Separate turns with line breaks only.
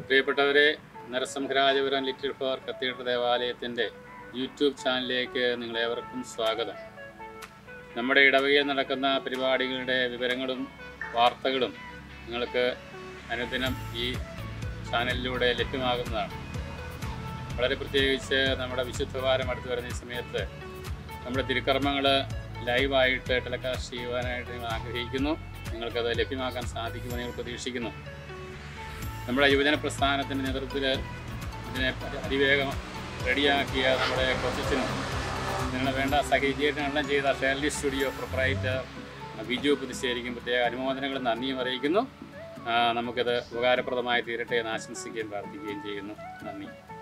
പ്രിയപ്പെട്ടവരെ Narasimharajapuram Little Flower Cathedral ദേവാലയത്തിൻ്റെ YouTube ചാനലിലേക്ക് നിങ്ങളേവർക്കും സ്വാഗതം നമ്മുടെ ഇടവകയിൽ നടക്കുന്ന പരിപാടികളുടെ വിവരങ്ങളും വാർത്തകളും നിങ്ങൾക്ക് അനുദിനം ഈ ചാനലിലൂടെ ലഭ്യമാകുന്നതാണ് വളരെ പ്രത്യേകിച്ച് നമ്മുടെ വിശുദ്ധവാരം അടുത്ത് വരുന്ന ഈ സമയത്ത് നമ്മുടെ തിരുക്കർമ്മങ്ങൾ ലൈവായിട്ട് ടെലികാസ്റ്റ് ചെയ്യുവാനായിട്ട് നിങ്ങൾ ആഗ്രഹിക്കുന്നു നിങ്ങൾക്കത് ലഭ്യമാക്കാൻ സാധിക്കുമെന്ന് ഞങ്ങൾ പ്രതീക്ഷിക്കുന്നു നമ്മുടെ യുവജന പ്രസ്ഥാനത്തിൻ്റെ നേതൃത്വത്തിൽ ഇതിനെ അതിവേഗം റെഡിയാക്കിയ നമ്മുടെ കൊച്ചനും ഇതിനുള്ള വേണ്ട സഹചര്യങ്ങളെല്ലാം ചെയ്ത ഷേർലി സ്റ്റുഡിയോ പ്രൊപ്പറൈറ്റർ ബിജു പുതുശ്ശേരിക്കും പ്രത്യേക അനുമോദനങ്ങളും നന്ദിയും അറിയിക്കുന്നു ആ, നമുക്കിത് ഉപകാരപ്രദമായി തീരട്ടെ എന്ന് ആശംസിക്കുകയും പ്രാർത്ഥിക്കുകയും ചെയ്യുന്നു നന്ദി